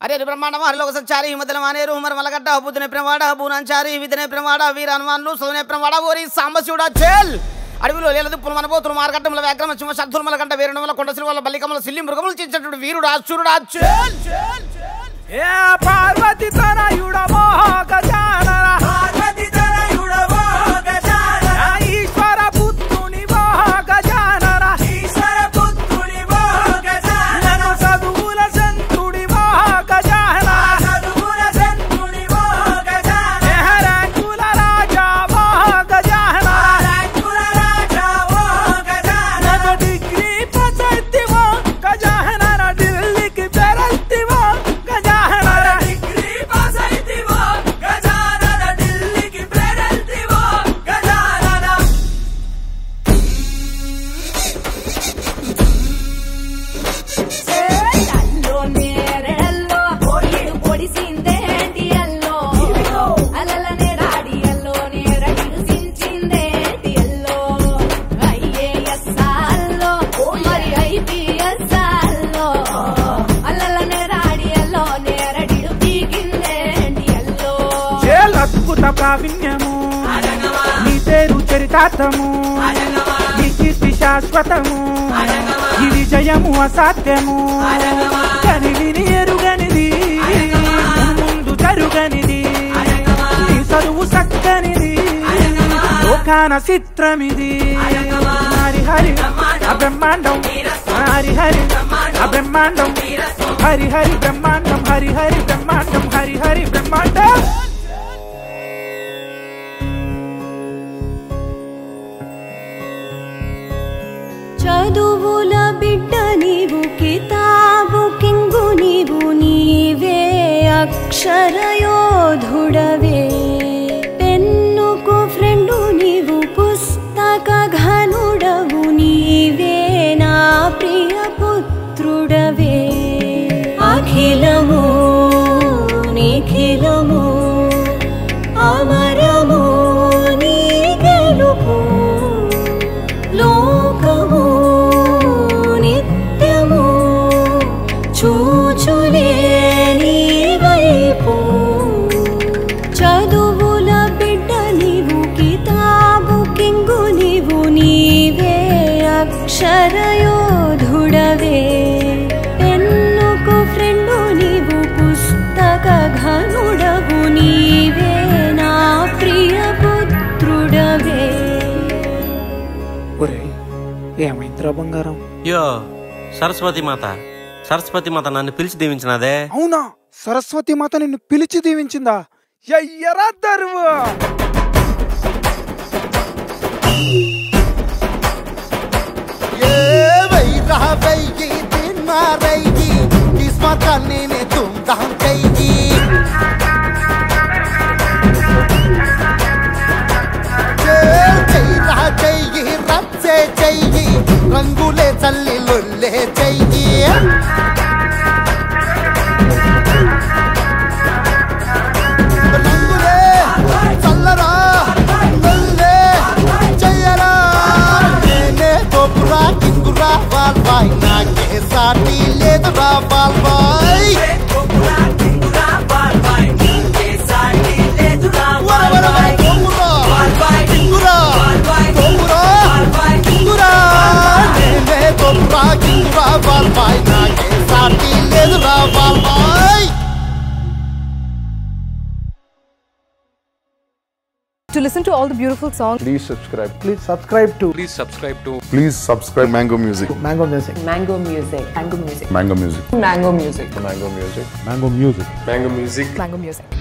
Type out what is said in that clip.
హరి బ్రహ్మాండం హరిలోక సంచారి హిమదల మానేరు హుమర మలగడ్డ బుద్ధునే ప్రమాడ బూనాంచారి విధనే ప్రమాడ వీర హనుమాన్లు సోనే ప్రమాడ ఓరి సాంబశివుడా చేల్ అడవిలో లేలదు పులమనబోతులు మార్గట్టముల వ్యాగ్రమ సింహ శబ్దుల కంట వీరణముల కొండ సిరివల బల్లికముల సిల్లి మృగములు చేసినటువంటి వీరుడా అచ్చురుడా చేల్ చేల్ చేల్ ఏ పార్వతి తనయుడ మోహగజానన ఆ ఈశ్వర పుత్రుని మోహగజానన నన్ను చదువుల సంతుడి మోహగజానన ఏ రంగుల రాజా మోహగజానన నన్ను డిగ్రీ పసైతివో గజానన ఢిల్లీకి పెరల్తివో గజానన అల్లో నేరెళ్ళో పొడిడు పొడిసిందేంటి అల్లో అలల నేరాడి అల్లో నేరడిడు సించిందేంటి అల్లో ఐఏఎస్ అల్లో మరి ఐపీఎస్ అల్లో అలల నేరాడి అల్లో నేరడిడు పీకిందేంటి అల్లో చేల్ అద్భుత ప్రావీణ్యము నీ పేరు చరితార్థము నీ కీర్తి శాశ్వతము ఈ విజయము అసాధ్యము కని విని ఎరుగనిది ముందు జరుగనిది నీ చదువు సక్కనిది లోకాన చిత్రమిది హరి హరి ఆ బ్రహ్మాండం హరి హరి ఆ బ్రహ్మాండం హరి హరి బ్రహ్మాండం హరి హరి బ్రహ్మాండం హరి హరి బ్రహ్మాండం చదువుల బిడ్డ నీవు కితాబు కింగు నీవు నీవే అక్షరయోధుడవే పెన్నుకు ఫ్రెండు నీవు పుస్తక ఘనుడవు నీవే నా ప్రియ పుత్రుడవే అఖిలము నిఖిలము అమరము నీ గెలుపు లోకము నిత్యము చూచులే నీ వైపు చదువుల బిడ్డ నీవు కితాబు కింగు నీవు నీవే అక్షరయోధుడవే పెన్నుకు ఫ్రెండు నీవు పుస్తక ఘనుడవు నీవే నా ప్రియ పుత్రుడవే ఒరే ఏమైందిరా బంగారం యో సరస్వతి మాత సరస్వతి మాత నన్ను పిలిచి దీవించినదే అవునా సరస్వతి మాత నిన్ను పిలిచి దీవించిందా ఎయ్యరా దరువు వెయ్యి తిన్నారయ్యి కిస్మతాన్ని తుమ్దాం చెయ్యి చెయ్యిరా చెయ్యి రచ్చే చెయ్యి రంగులే చల్లి లొల్లే చెయ్యి రంగులే చల్లరా లొల్లే చెయ్యరా నేనే గోపురా కింగురా వాల్బాయ్ నాకే సాటి లేదురా వాల్బాయ్ వర వర వర గోపురా కింగురా గోపురా కింగురా నేనే గోపురా కింగురా వాల్బాయ్ నాకే సాటి లేదురా వాల్బాయ్ To listen to all the beautiful songs, Please subscribe. Please subscribe to Please subscribe to Please subscribe Mango Music. Mango Music, Mango Music, Mango Music. Mango Music, Mango Music. Mango Music. Mango Music. Mango Music.